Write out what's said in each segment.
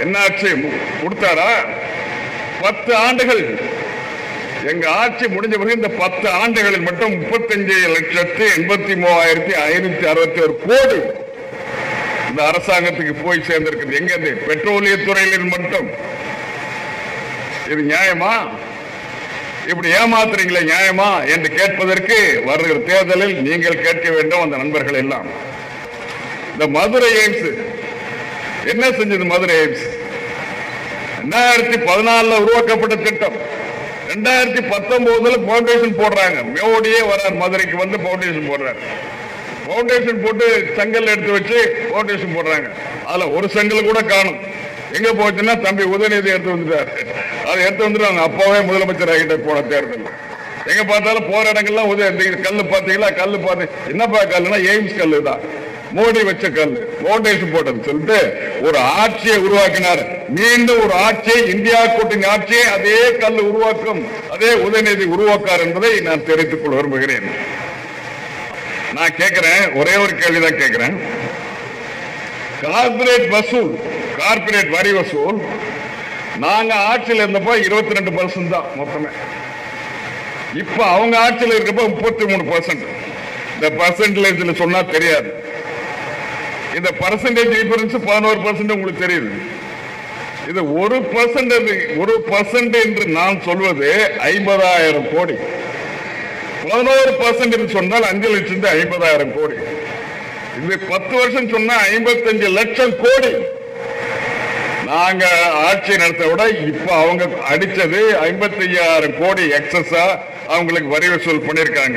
என்னாச்சு கொடுத்தாரா பத்து ஆண்டுகள் எங்க ஆட்சி முடிஞ்ச பிறகு இந்த பத்து ஆண்டுகளில் மட்டும் முப்பத்தஞ்சு லட்சத்து எண்பத்தி மூவாயிரத்தி ஐநூத்தி அறுபத்தி ஒரு கோடி இந்த அரசாங்கத்துக்கு போய் சேர்ந்திருக்குது எங்க இருந்து பெட்ரோலிய துறையில் மட்டும் இது நியாயமா இப்படி ஏமாத்துறீங்களே நியாயமா என்று கேட்பதற்கு வருகிற தேர்தலில் நீங்கள் கேட்க வேண்டும் அந்த நண்பர்கள் எல்லாம் இந்த மதுரை எய்ம்ஸ் என்ன செஞ்சது மதுரை எய்ம்ஸ் ரெண்டாயிரத்தி பதினாலுல உருவாக்கப்பட்ட திட்டம் ரெண்டாயிரத்தி பத்தொன்பதுல பவுண்டேஷன் போடுறாங்க மோடியே வரார் மதுரைக்கு வந்து பவுண்டேஷன் போடுறாரு பவுண்டேஷன் போட்டு செங்கல் எடுத்து வச்சு பவுண்டேஷன் போடுறாங்க அதுல ஒரு செங்கல் கூட காணும் எங்க போச்சுன்னா தம்பி உதயநிதி எடுத்து வந்துட்டாரு அதை எடுத்து வந்துட்டு அவங்க அப்பாவே முதலமைச்சர் ஆகிட்ட போன தேர்தல் எங்க பார்த்தாலும் போற இடங்கள்லாம் உதய இந்த கல்லு பாத்தீங்களா கல்லு பார்த்து என்னப்பா கல்லுனா எய்ம்ஸ் கல்லு தான் மோடி வச்ச கல் பவுண்டேஷன் போட்டது சொல்லிட்டு ஒரு ஆட்சியை உருவாக்கினார் மீண்டும் ஒரு ஆட்சியை இந்தியா கூட்டணி ஆட்சியை அதே கல் உருவாக்கும் அதே உதயநிதி உருவாக்கார் என்பதை நான் தெரிவித்துக் கொள்ள விரும்புகிறேன் நான் கேட்கிறேன் ஒரே ஒரு கேள்விதான் கேட்கிறேன் கார்பரேட் வசூல் கார்பரேட் வரி வசூல் நாங்க ஆட்சியில் இருந்தப்போ இருபத்தி ரெண்டு பர்சன்ட் தான் மொத்தமே இப்ப அவங்க ஆட்சியில் இருக்கப்ப முப்பத்தி மூணு பர்சன்ட் இந்த பர்சன்டேஜ்ல சொன்னா தெரியாது இந்த பர்சன்டேஜ் டிஃபரன்ஸ் பதினோரு பர்சன்ட் உங்களுக்கு தெரியுது இது ஒரு பர்சன்ட் ஒரு பர்சன்ட் என்று நான் சொல்வது ஐம்பதாயிரம் கோடி பதினோரு பர்சன்ட் என்று சொன்னால் அஞ்சு லட்சத்து ஐம்பதாயிரம் கோடி இது பத்து வருஷம் சொன்னா ஐம்பத்தஞ்சு லட்சம் கோடி நாங்க ஆட்சி நடத்த விட இப்ப அவங்க அடிச்சது ஐம்பத்தி ஐயாயிரம் கோடி எக்ஸஸா அவங்களுக்கு வரி வசூல் பண்ணிருக்காங்க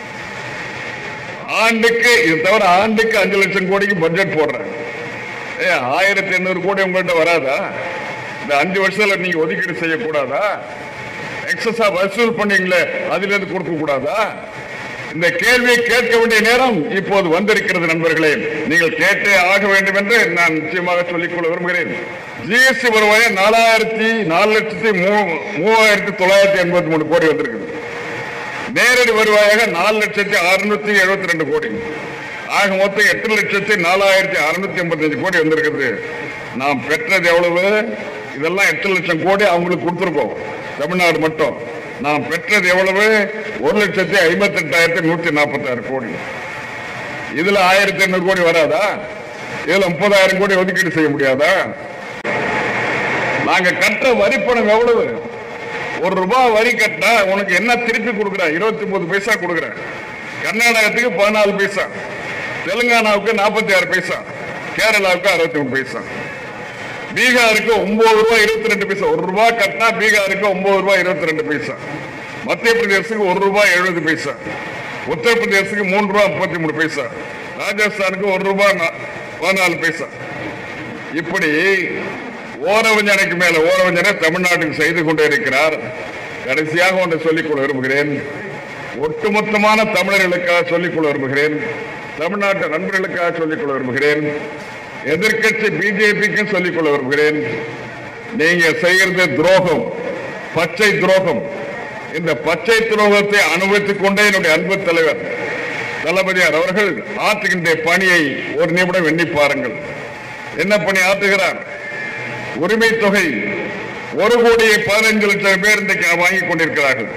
ஆண்டுக்கு இது தவிர ஆண்டுக்கு அஞ்சு லட்சம் கோடிக்கு பட்ஜெட் போடுறாங்க ஏ ஆயிரத்தி எண்ணூறு கோடி உங்கள்கிட்ட வராதா இந்த அஞ்சு வருஷத்துல நீங்க ஒதுக்கீடு செய்யக்கூடாதா எக்ஸஸா வசூல் பண்ணீங்களே அதுல இருந்து கொடுக்க கூடாதா இந்த கேள்வியை கேட்க வேண்டிய நேரம் இப்போது வந்திருக்கிறது நண்பர்களே நீங்கள் கேட்டே ஆக வேண்டும் என்று நான் நிச்சயமாக சொல்லிக்கொள்ள விரும்புகிறேன் ஜிஎஸ்டி வருவாய் நாலாயிரத்தி நாலு லட்சத்தி மூ- மூவாயிரத்தி தொள்ளாயிரத்தி எண்பத்தி மூணு கோடி வந்திருக்குது நேரடி வருவாயாக நாலு லட்சத்தி அறுநூத்தி எழுபத்தி ரெண்டு கோடி ஆக மொத்தம் எட்டு லட்சத்தி நாலாயிரத்தி அறுநூத்தி எண்பத்தஞ்சு கோடி வந்திருக்குது நாம் பெற்றது எவ்வளவு இதெல்லாம் எட்டு லட்சம் கோடி அவங்களுக்கு கொடுத்துருக்கோம் தமிழ்நாடு மட்டும் நாம் பெற்றது எவ்வளவு ஒரு லட்சத்தி ஐம்பத்தி எட்டாயிரத்தி நூத்தி நாற்பத்தாறு கோடி இதுல ஆயிரத்தி எண்ணூறு கோடி வராதா இதுல முப்பதாயிரம் கோடி ஒதுக்கீடு செய்ய முடியாதா நாங்க கட்ட வரிப்பணம் எவ்வளவு ஒரு ரூபாய் வரி கட்டினா உனக்கு என்ன திருப்பி கொடுக்குறேன் இருபத்தி ஒன்பது பைசா கொடுக்குறேன் கர்நாடகத்துக்கு பதினாலு பைசா தெலுங்கானாவுக்கு நாற்பத்தி ஆறு பைசா கேரளாவுக்கு அறுபத்தி மூணு பைசா பீகாருக்கு ஒன்பது ரூபாய் இருபத்தி ரெண்டு பைசா ஒரு ரூபாய் கட்டினா பீகாருக்கு ஒன்பது ரூபாய் இருபத்தி ரெண்டு பைசா மத்திய பிரதேசத்துக்கு ஒரு ரூபாய் எழுபது பைசா உத்தரப்பிரதேசத்துக்கு மூணு ரூபாய் முப்பத்தி மூணு பைசா ராஜஸ்தானுக்கு ஒரு ரூபாய் நா- பதினாலு பைசா இப்படி ஓரவஞ்சனைக்கு மேல ஓரவஞ்சனை தமிழ்நாட்டுக்கு செய்து கொண்டே இருக்கிறார் கடைசியாக ஒன்று சொல்லிக்கொள்ள விரும்புகிறேன் ஒட்டுமொத்தமான தமிழர்களுக்காக சொல்லிக்கொள்ள விரும்புகிறேன் தமிழ்நாட்டு நண்பர்களுக்காக சொல்லிக்கொள்ள விரும்புகிறேன் எதிர்க்கட்சி பிஜேபிக்கும் சொல்லிக்கொள்ள விரும்புகிறேன் நீங்க செய்கிறது துரோகம் பச்சை துரோகம் இந்த பச்சை துரோகத்தை அனுபவித்துக் கொண்டே என்னுடைய அன்பு தலைவர் தளபதியார் அவர்கள் ஆற்றுகின்ற பணியை ஒரு நிமிடம் எண்ணி பாருங்கள் என்ன பணி ஆற்றுகிறார் உரிமை தொகை ஒரு கோடியே பதினைந்து லட்சம் பேர் இன்றைக்கு வாங்கிக் கொண்டிருக்கிறார்கள்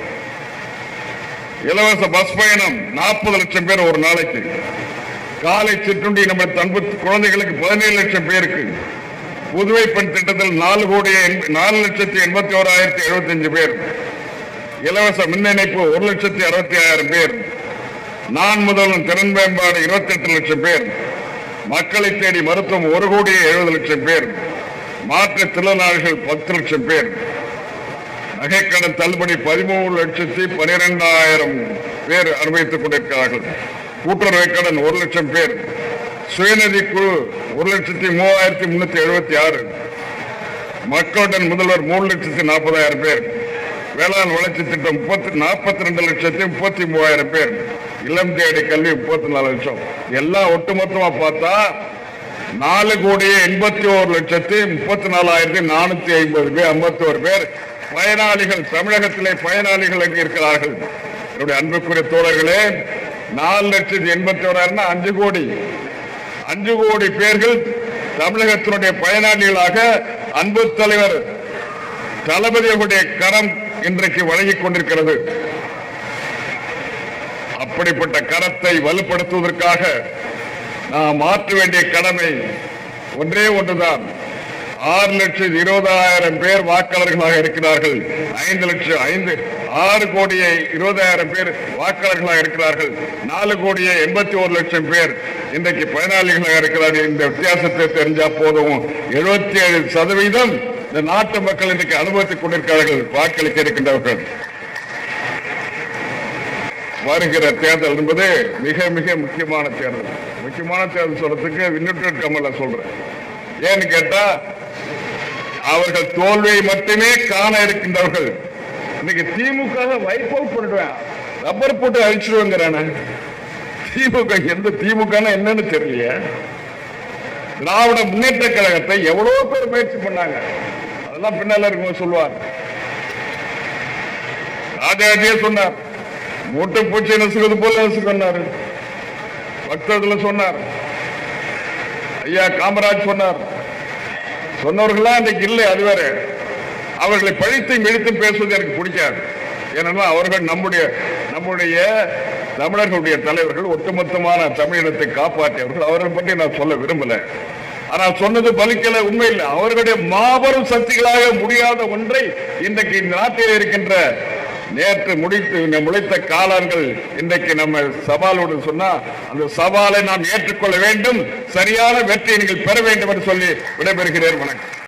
இலவச பஸ் பயணம் நாற்பது லட்சம் பேர் ஒரு நாளைக்கு காலை சிற்றுண்டி நம்ம அன்பு குழந்தைகளுக்கு பதினேழு லட்சம் பேருக்கு புதுவை பெண் திட்டத்தில் நாலு கோடியே எண்ப- நாலு லட்சத்தி எண்பத்தி ஓராயிரத்தி எழுபத்தஞ்சு பேர் இலவச மின் இணைப்பு ஒரு லட்சத்தி அறுபத்தி ஆயிரம் பேர் நான் முதல்வன் திறன் மேம்பாடு இருபத்தி எட்டு லட்சம் பேர் மக்களை தேடி மருத்துவம் ஒரு கோடியே எழுபது லட்சம் பேர் மாற்றுத்திறனாளிகள் பத்து லட்சம் பேர் நகைக்கடன் தள்ளுபடி பதிமூணு லட்சத்தி பனிரெண்டாயிரம் பேர் அனுபவித்துக் கொண்டிருக்கிறார்கள் கூட்டுறவு கடன் ஒரு லட்சம் பேர் சுயநிதி குழு ஒரு லட்சத்தி மூவாயிரத்தி முன்னூத்தி எழுபத்தி ஆறு மக்களுடன் முதல்வர் மூணு லட்சத்தி நாற்பதாயிரம் பேர் வேளாண் வளர்ச்சி திட்டம் முப்பத்தி நாற்பத்தி ரெண்டு லட்சத்தி முப்பத்தி மூவாயிரம் பேர் இளம் தேடி கல்வி முப்பத்தி நாலு லட்சம் எல்லாம் ஒட்டுமொத்தமா பார்த்தா நாலு கோடியே எண்பத்தி ஓரு லட்சத்தி முப்பத்தி நாலாயிரத்தி நானூத்தி ஐம்பது பேர் ஐம்பத்தி ஒரு பேர் பயனாளிகள் தமிழகத்திலே பயனாளிகள் அங்கே இருக்கிறார்கள் என்னுடைய அன்புக்குரிய தோழர்களே நாலு லட்சத்தி எண்பத்தி ஓராயிரம்னா அஞ்சு கோடி அஞ்சு கோடி பேர்கள் தமிழகத்தினுடைய பயனாளிகளாக அன்பு தலைவர் தளபதி அவருடைய கரம் இன்றைக்கு வழங்கிக் கொண்டிருக்கிறது அப்படிப்பட்ட கரத்தை வலுப்படுத்துவதற்காக நாம் மாற்ற வேண்டிய கடமை ஒன்றே ஒன்றுதான் ஆறு லட்சம் இருபதாயிரம் பேர் வாக்காளர்களாக இருக்கிறார்கள் ஐந்து லட்சம் ஐந்து ஆறு கோடியே இருபதாயிரம் பேர் வாக்காளர்களாக இருக்கிறார்கள் நாலு கோடியே எண்பத்தி ஒரு லட்சம் பேர் இன்றைக்கு பயனாளிகளாக இருக்கிறார்கள் இந்த வித்தியாசத்தை தெரிஞ்சா போதும் எழுபத்தி ஏழு சதவீதம் இந்த நாட்டு மக்கள் இன்றைக்கு அனுபவித்துக் கொண்டிருக்கிறார்கள் வாக்களிக்க இருக்கின்றவர்கள் வருகிற தேர்தல் என்பது மிக மிக முக்கியமான தேர்தல் முக்கியமான தேர்தல் சொல்றதுக்கு விண்ணுற்ற கமல சொல்றேன் ஏன்னு கேட்டா அவர்கள் தோல்வியை மட்டுமே காண இருக்கின்றவர்கள் இன்னைக்கு திமுக வைப் அவுட் பண்ணிடுவேன் ரப்பர் போட்டு அழிச்சிருவேங்கிறானே திமுக எந்த திமுக என்னன்னு தெரியலையே திராவிட முன்னேற்ற கழகத்தை எவ்வளவு பேர் முயற்சி பண்ணாங்க அதெல்லாம் பின்னால இருக்கும் சொல்லுவார் ராஜாஜியே சொன்னார் மூட்டை பூச்சி நசுக்கிறது போல நசுக்கன்னாரு பக்தர்களை சொன்னார் ஐயா காமராஜ் சொன்னார் சொன்னவர்களா இன்னைக்கு இல்லை அது வேற அவர்களை பழித்து இழுத்து பேசுவது எனக்கு பிடிக்காது ஏன்னா அவர்கள் நம்முடைய நம்முடைய தமிழர்களுடைய தலைவர்கள் ஒட்டுமொத்தமான தமிழினத்தை காப்பாற்றியவர்கள் அவர்கள் பற்றி நான் சொல்ல விரும்பல ஆனால் சொன்னது பலிக்கல உண்மை இல்லை அவர்களுடைய மாபெரும் சக்திகளாக முடியாத ஒன்றை இன்றைக்கு இந்த நாட்டில் இருக்கின்ற நேற்று முடித்து முளைத்த காலங்கள் இன்றைக்கு நம்ம சவாலோடு சொன்னா அந்த சவாலை நாம் ஏற்றுக்கொள்ள வேண்டும் சரியான வெற்றியை நீங்கள் பெற வேண்டும் என்று சொல்லி விடைபெறுகிறேன் வணக்கம்